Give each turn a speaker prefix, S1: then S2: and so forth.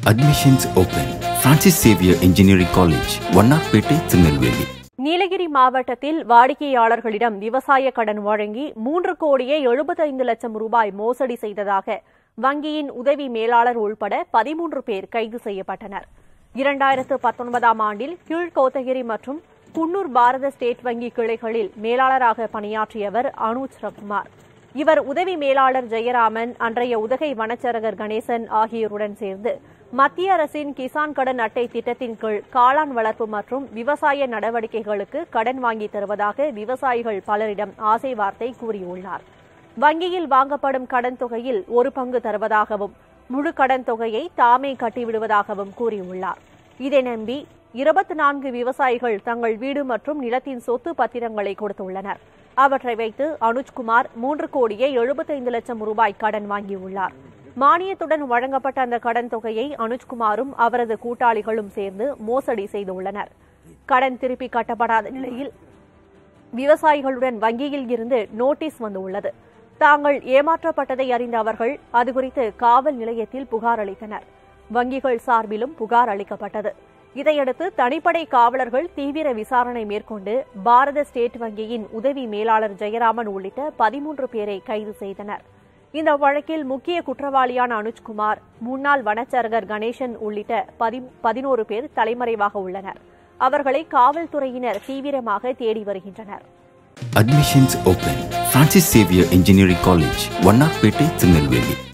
S1: Admissions open. Francis Xavier Engineering College, Vannarpettai Tirunelveli
S2: Nilgiri மாவட்டத்தில் வாடிக்கையாளர்களிடம் விவசாய கடன் வழங்கி மூன்று கோடியே எழுபத்தைந்து லட்சம் ரூபாய் மோசடி செய்ததாக வங்கியின் உதவி மேலாளர் உள்பட பதிமூன்று பேர் கைது செய்யப்பட்டனர் இரண்டாயிரத்து பத்தொன்பதாம் ஆண்டில் கீழ்கோத்தகிரி மற்றும் குன்னூர் பாரத ஸ்டேட் வங்கி கிளைகளில் மேலாளராக பணியாற்றியவர் அனுஜ் ரகுமார் இவர் உதவி மேலாளர் ஜெயராமன் அன்றைய உதகை வனச்சரகர் கணேசன் ஆகியோருடன் சேர்ந்து மத்திய அரசின் கிசான் கடன் அட்டை திட்டத்தின் கீழ் காளான் வளர்ப்பு மற்றும் விவசாய நடவடிக்கைகளுக்கு கடன் வாங்கி தருவதாக விவசாயிகள் பலரிடம் ஆசை வார்த்தை கூறியுள்ளார் வங்கியில் வாங்கப்படும் கடன் தொகையில் ஒரு பங்கு தருவதாகவும் முழு கடன் தொகையை தாமே கட்டிவிடுவதாகவும் கூறியுள்ளார் இதை நம்பி இருபத்தி நான்கு விவசாயிகள் தங்கள் வீடு மற்றும் நிலத்தின் சொத்து பத்திரங்களை கொடுத்துள்ளனர் அவற்றை வைத்து அனுஜ்குமார் மூன்று கோடியே எழுபத்தைந்து லட்சம் ரூபாய் கடன் வாங்கியுள்ளார் மானியத்துடன் வழங்கப்பட்ட அந்த கடன் தொகையை அனுஜ்குமாரும் அவரது கூட்டாளிகளும் சேர்ந்து மோசடி செய்துள்ளனர் கடன் திருப்பி கட்டப்படாத நிலையில் விவசாயிகளுடன் வங்கியில் இருந்து நோட்டீஸ் வந்துள்ளது தாங்கள் ஏமாற்றப்பட்டதை அறிந்த அவர்கள் அது குறித்து காவல் நிலையத்தில் புகார் அளித்தனர் வங்கிகள் சார்பிலும் புகார் அளிக்கப்பட்டது இதையடுத்து தனிப்படை காவலர்கள் தீவிர விசாரணை மேற்கொண்டு பாரத ஸ்டேட் வங்கியின் உதவி மேலாளர் ஜெயராமன் உள்ளிட்ட பதிமூன்று பேரை கைது செய்தனர் இந்த வழக்கில் முக்கிய குற்றவாளியான அனுஜ்குமார் முன்னாள் வனச்சரகர் கணேசன் உள்ளிட்ட பதினோரு பேர் தலைமறைவாக உள்ளனர் அவர்களை காவல்துறையினர் தீவிரமாக தேடி வருகின்றனர்
S1: Admissions open. Francis Xavier Engineering College, Vannarpettai Tirunelveli